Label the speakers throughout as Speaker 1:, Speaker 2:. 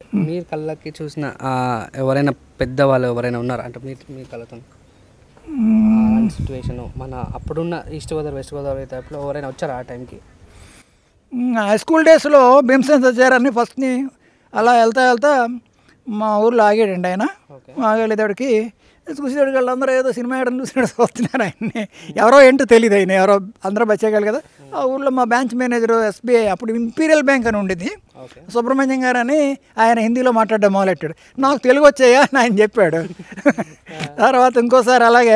Speaker 1: మీరు కళ్ళకి చూసిన ఆ, ఎవరైనా పెద్దవాళ్ళు ఎవరైనా ఉన్నారా అంటే మీ మీ కళ్ళతో అలాంటి సిచ్యువేషన్ మన అప్పుడున్న ఈస్ట్ గోదావరి వెస్ట్ గోదావరి టైప్లో ఎవరైనా వచ్చారా ఆ టైంకి
Speaker 2: హై స్కూల్ డేస్లో భీమసేన్ సత్యారాన్ని ఫస్ట్ని అలా వెళ్తా వెళ్తా మా ఊర్లో ఆగాడండి ఆయన
Speaker 1: ఓకే
Speaker 2: ఆగలేదాడికి చూసేవాడికి వాళ్ళందరూ ఏదో సినిమా ఆడని చూసినాడు వస్తున్నారు ఆయన్ని ఎవరో ఏంటో తెలియదు ఆయన ఎవరో అందరూ బచ్చేయగలరు కదా ఆ ఊర్లో మా బ్రాంచ్ మేనేజర్ ఎస్బీఐ అప్పుడు ఇంపీరియల్ బ్యాంక్ అని ఉండేది
Speaker 1: ఓకే
Speaker 2: సుబ్రహ్మణ్యం గారు అని ఆయన హిందీలో మాట్లాడడం మొదలెట్టాడు నాకు తెలుగు వచ్చాయా అని ఆయన చెప్పాడు తర్వాత ఇంకోసారి అలాగే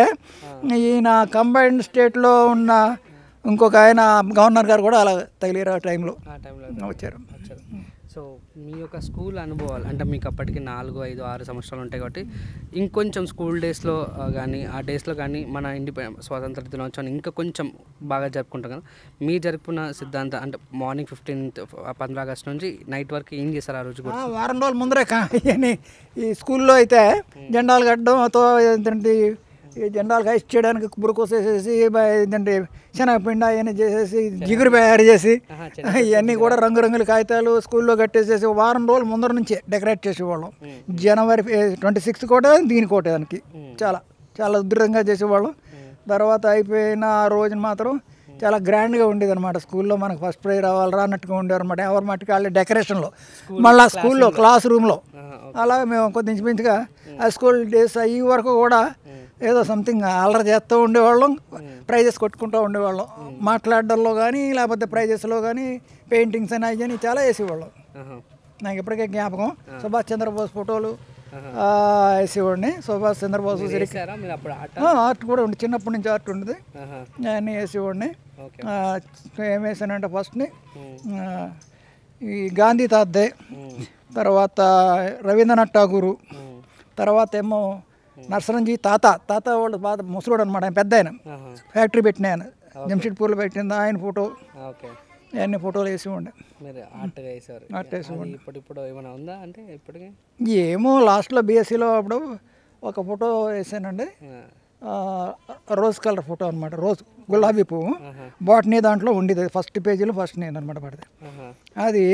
Speaker 2: ఈయన కంబైన్డ్ స్టేట్లో ఉన్న ఇంకొక ఆయన గవర్నర్ గారు కూడా అలా తగిలిరు ఆ టైంలో
Speaker 1: ఆ టైంలో
Speaker 2: వచ్చారు
Speaker 1: వచ్చారు సో మీ యొక్క స్కూల్ అనుభవాలు అంటే మీకు అప్పటికి నాలుగు ఐదు ఆరు సంవత్సరాలు ఉంటాయి కాబట్టి ఇంకొంచెం స్కూల్ డేస్లో కానీ ఆ డేస్లో కానీ మన ఇండిపెండెన్స్ స్వాతంత్ర దినోత్సవాన్ని ఇంకా కొంచెం బాగా జరుపుకుంటాం కదా మీరు జరుపుకున్న సిద్ధాంతం అంటే మార్నింగ్ ఫిఫ్టీన్త్ పంద్రా ఆగస్ట్ నుంచి నైట్ వరకు ఏం చేస్తారు ఆ రోజు కూడా
Speaker 2: ఆ, వారం రోజుల ముందరే కా ఇవన్నీ ఈ స్కూల్లో అయితే జెండాలు కట్టడంతో ఏంటంటే ఈ జెండాలు హైస్ట్ చేయడానికి బురకోసేసేసి బ- ఏంటంటే శనగపిండి అవన్నీ చేసేసి జిగురు తయారు చేసి
Speaker 1: ఆహా,
Speaker 2: ఇవన్నీ కూడా రంగురంగుల కాగితాలు స్కూల్లో కట్టేసేసి వారం రోజుల ముందర నుంచే డెకరేట్ చేసేవాళ్ళం జనవరి ట్వంటీ సిక్స్త్ కోట దీని కోట దానికి చాలా చాలా ఉధృతంగా చేసేవాళ్ళం తర్వాత అయిపోయిన ఆ రోజున మాత్రం చాలా గ్రాండ్గా ఉండేది అనమాట స్కూల్లో మనకు ఫస్ట్ ప్రైజ్ రావాలరా అన్నట్టుగా ఉండేవారు అనమాట ఎవరి మట్టుకు వాళ్ళ డెకరేషన్లో మళ్ళీ స్కూల్లో క్లాస్ రూమ్లో అలా మేము కొద్ది ఇంచుమించుగా ఆ స్కూల్ డేస్ అయ్యే వరకు కూడా ఏదో సంథింగ్ అల్లరి చేస్తూ ఉండేవాళ్ళం ప్రైజెస్ కొట్టుకుంటూ ఉండేవాళ్ళం మాట్లాడడంలో కానీ లేకపోతే ప్రైజెస్లో కానీ పెయింటింగ్స్ అని అవన్నీ చాలా వేసేవాళ్ళం
Speaker 1: ఆహా.
Speaker 2: నాకు ఇప్పటికే జ్ఞాపకం సుభాష్ చంద్రబోస్ ఫోటోలు ఆ, వేసేవాడిని సుభాష్ చంద్రబోస్
Speaker 1: మీరు వేసారా మీరు అప్పుడు ఆట
Speaker 2: ఆ, ఆర్ట్ కూడా ఉంది చిన్నప్పటి నుంచి ఆర్ట్ ఉండేది
Speaker 1: ఆహా.
Speaker 2: అన్నీ వేసేవాడిని
Speaker 1: ఓకే
Speaker 2: ఆ, ఏం వేసానంటే ఫస్ట్ని
Speaker 1: ఉమ్.
Speaker 2: ఆ, ఈ గాంధీ తాతదే తర్వాత రవీంద్రనాథ్ ఠాగూరు
Speaker 1: ఉమ్.
Speaker 2: తర్వాత ఏమో నర్సరంజీ తాత తాత వాళ్ళు బాగా ముసలోడు అనమాట ఆయన పెద్ద ఆయన
Speaker 1: ఆహా.
Speaker 2: ఫ్యాక్టరీ పెట్టిన ఆయన జంషెడ్పూర్లో పెట్టింది ఆయన ఫోటో
Speaker 1: ఓకే
Speaker 2: అన్ని ఫోటోలు వేసి ఉండే
Speaker 1: మీరు ఆర్ట్గా వేసారు
Speaker 2: ఆర్ట్ వేసి
Speaker 1: అది ఇప్పుడు ఇప్పుడు ఏమైనా ఉందా అంటే ఇప్పటికి
Speaker 2: ఏమో లాస్ట్లో బీఎస్సీలో అప్పుడు ఒక ఫోటో వేసానండి
Speaker 1: ఆ.
Speaker 2: ఆ, రోజ్ కలర్ ఫోటో అనమాట రోజ్ గులాబీ పువ్వు
Speaker 1: ఆహా.
Speaker 2: బాటనీ దాంట్లో ఉండేది ఫస్ట్ పేజీలో ఫస్ట్ నేను అనమాట పడితే
Speaker 1: ఆహా.
Speaker 2: అది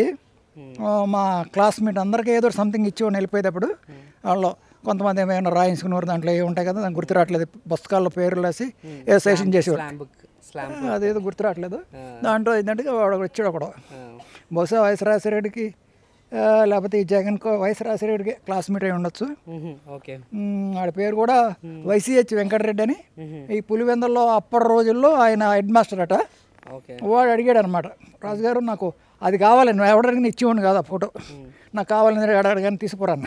Speaker 2: ఆ, మా క్లాస్మేట్ అందరికీ ఏదో సంథింగ్ ఇచ్చి వెళ్ళిపోయేటప్పుడు వాళ్ళు కొంతమంది ఏమైనా రాయించుకున్నారు దాంట్లో ఏ ఉంటాయి కదా దానికి గుర్తు రావట్లేదు పుస్తకాల్లో పేర్లు వేసి ఏ సెషన్ చేసేవాడు
Speaker 1: స్లామ్ బుక్ స్లామ్
Speaker 2: అదేదో గుర్తు రావట్లేదు దాంట్లో ఏంటంటే వాడు వచ్చాడు ఒకడు బహుశా వయసు రాసిరెడ్డికి ఆ, లేకపోతే ఈ జగన్కో వయసు రాసిరెడ్డికి క్లాస్మేట్ అయి ఉండొచ్చు
Speaker 1: ఓకే
Speaker 2: మ్, ఆడి పేరు కూడా వైసీహెచ్ వెంకటరెడ్డి అని ఈ పులివెందల్లో అప్పటి రోజుల్లో ఆయన హెడ్ మాస్టర్ అట
Speaker 1: ఓకే
Speaker 2: వాడు అడిగాడు అనమాట రాజుగారు నాకు అది కావాలి నువ్వు ఎవరికి ఇచ్చేవాడు కాదు ఆ ఫోటో నాకు కావాలని అడిగాడు కానీ తీసుకురాను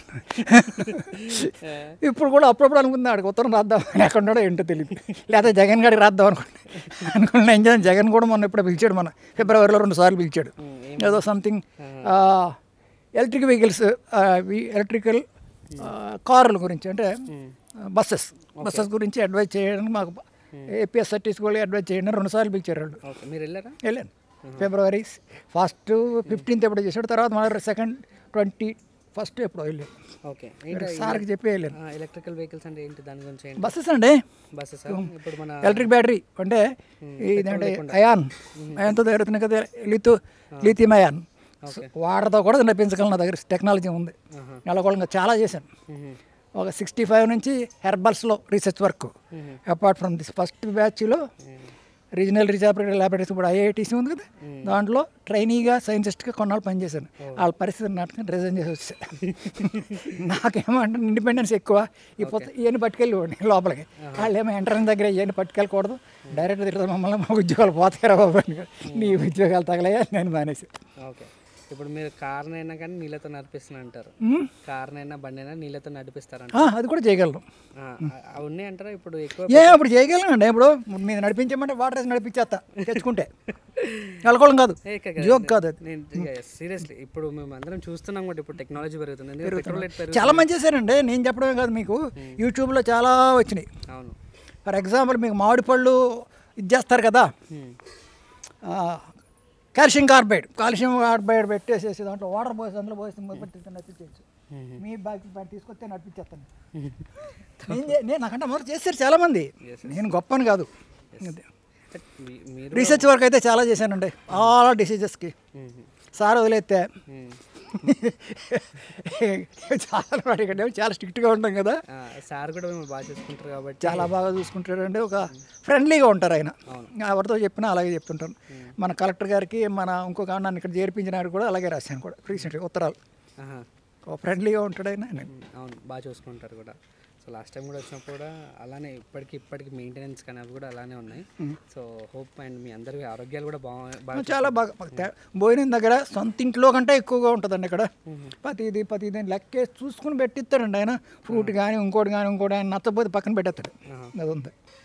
Speaker 2: ఇప్పుడు కూడా అప్పుడప్పుడు అనుకుంది ఆడికి ఉత్తరం రాద్దాం ఎక్కడున్నాడో ఏంటో తెలియదు లేకపోతే జగన్ గారికి రాద్దాం అనుకున్నా అనుకున్నా ఏం చేద్దాం జగన్ కూడా మొన్న ఎప్పుడో పిలిచాడు మన ఫిబ్రవరిలో రెండు సార్లు పిలిచాడు ఏదో సంథింగ్ ఎలక్ట్రిక్ వెహికల్స్ ఎలక్ట్రికల్ కార్ల గురించి అంటే బస్సెస్ బస్సెస్ గురించి అడ్వైజ్ చేయడానికి మాకు ఏపీఎస్ఆర్టీసీ కూడా అడ్వైజ్ చేయండి రెండు సార్లు పిలిచారు వాళ్ళు
Speaker 1: ఓకే మీరు వెళ్ళారా
Speaker 2: వెళ్ళాను ఫిబ్రవరి ఫస్ట్ ఫిఫ్టీన్త్ ఎప్పుడో చేశాడు తర్వాత మళ్ళీ సెకండ్ ట్వంటీ ఫస్ట్ ఎప్పుడో వెళ్ళాను
Speaker 1: ఓకే
Speaker 2: సార్కి చెప్పి వెళ్ళాను
Speaker 1: ఎలక్ట్రికల్ వెహికల్స్ అంటే ఏంటి దాని గురించి ఏంటి
Speaker 2: బస్సెస్ అండి
Speaker 1: బస్సెస్ ఇప్పుడు మన
Speaker 2: ఎలక్ట్రిక్ బ్యాటరీ అంటే ఇదంటే అయాన్ అయాన్తో తయారవుతున్నాయి కదా లితు లిథియం అయాన్ వాటర్తో కూడా నడిపించగలను నా దగ్గర టెక్నాలజీ ఉంది నెలకొలంగా చాలా చేశాను ఒక సిక్స్టీ ఫైవ్ నుంచి హెర్బల్స్లో research work apart from this first బ్యాచ్లో రీజనల్ రీసెర్చ్ ల్యాబొరేటరీస్ ఇప్పుడు ఐఐటీసీ ఉంది కదా దాంట్లో ట్రైనీగా సైంటిస్ట్గా కొన్నాళ్ళు పనిచేశాను వాళ్ళ పరిస్థితి నాటకం రిజైన్ చేసి వచ్చాను నాకేమంటే ఇండిపెండెన్స్ ఎక్కువ ఈ పొత్త ఇవన్నీ పట్టుకెళ్ళి లోపలికి వాళ్ళు ఏమో ఎంట్రన్స్ దగ్గర ఇవన్నీ పట్టుకెళ్ళకూడదు డైరెక్ట్ తిరుగుతారు మమ్మల్ని మా ఉద్యోగాలు పోతారా బాబు అని. నీ ఉద్యోగాలు తగలయ్యా నేను మానేసి
Speaker 1: ఓకే ఇప్పుడు మీరు కార్నైనా కానీ నీళ్ళతో నడిపిస్తున్నా అంటారు
Speaker 2: మ్మ్.
Speaker 1: కార్నైనా బండైనా నీళ్ళతో నడిపిస్తారంట
Speaker 2: ఆ, అది కూడా చేయగలను
Speaker 1: ఆ, అవి ఉన్నాయి అంటారా ఇప్పుడు ఎక్కువ
Speaker 2: ఏ అప్పుడు చేయగలను ఇప్పుడు మీరు నడిపించమంటే వాటర్ వేసి నడిపించేస్తా తెచ్చుకుంటే నెలకోళం కాదు
Speaker 1: ఏ, కా- కా-
Speaker 2: జోక్ కాదు అది
Speaker 1: నేను సీరియస్లీ ఇప్పుడు మేము అందరం చూస్తున్నాం కూడా ఇప్పుడు టెక్నాలజీ పెరుగుతుంది ఎందుకంటే పెట్రోల్ రేట్ పెరుగు
Speaker 2: చాలా మంది చేశారండి నేను చెప్పడమే కాదు మీకు యూట్యూబ్లో చాలా వచ్చినాయి
Speaker 1: అవును
Speaker 2: ఫర్ ఎగ్జాంపుల్ మీకు మామిడి పళ్ళు ఇది చేస్తారు కదా
Speaker 1: మ్మ్.
Speaker 2: ఆ, కాల్షియం కార్బైడ్ కాల్షియం కార్బైడ్ పెట్టేసేసి దాంట్లో వాటర్ పోసి అందులో పోసి పట్టి నడిపించవచ్చు మీ బ్యాగ్ బ్యాగ్ తీసుకొస్తే నడిపించేస్తాను నేను చే- నేను నాకంటే మొదలు చేశారు చాలామంది నేను గొప్పని కాదు
Speaker 1: But మీ- మీరు
Speaker 2: రీసెర్చ్ వర్క్ అయితే చాలా చేశానండి ఆల్ డిసీజెస్కి
Speaker 1: మ్మ్.
Speaker 2: సార్ వదిలేస్తే
Speaker 1: మ్మ్.
Speaker 2: చాలా అడిగండి చాలా స్ట్రిక్ట్గా ఉంటాం కదా
Speaker 1: ఆ, సార్ కూడా మిమ్మల్ని బాగా చూసుకుంటారు కాబట్టి
Speaker 2: చాలా బాగా చూసుకుంటాడండి ఒక ఫ్రెండ్లీగా ఉంటారు ఆయన ఎవరితో చెప్పినా అలాగే చెప్తుంటాను మన కలెక్టర్ గారికి మన ఇంకొక ఆవిడ నన్ను ఇక్కడ చేర్పించిన కూడా అలాగే రాశాను కూడా రీసెంట్గా ఉత్తరాలు
Speaker 1: ఆహా.
Speaker 2: ఒక ఫ్రెండ్లీగా ఉంటాడు ఆయన ఆయన.
Speaker 1: ఉమ్, అవును బాగా చూసుకుంటారు కూడా సో లాస్ట్ టైం కూడా వచ్చినప్పుడు కూడా అలానే ఇప్పటికి ఇప్పటికి మెయింటెనెన్స్ కానీ అవి కూడా అలానే ఉన్నాయి సో హోప్ అండ్ మీ అందరి ఆరోగ్యాలు కూడా బాగా బాగా
Speaker 2: చాలా బాగా మాకు తే- భోజనం దగ్గర సొంత ఇంట్లో కంటే ఎక్కువగా ఉంటుందండి ఇక్కడ ప్రతిది ప్రతిది లెక్కేసి చూసుకుని పెట్టిస్తాడండి ఆయన ఫ్రూట్ కానీ ఇంకోటి కానీ ఇంకోటి ఆయన నచ్చపోతే పక్కన పెట్టేస్తాడు అది ఉంది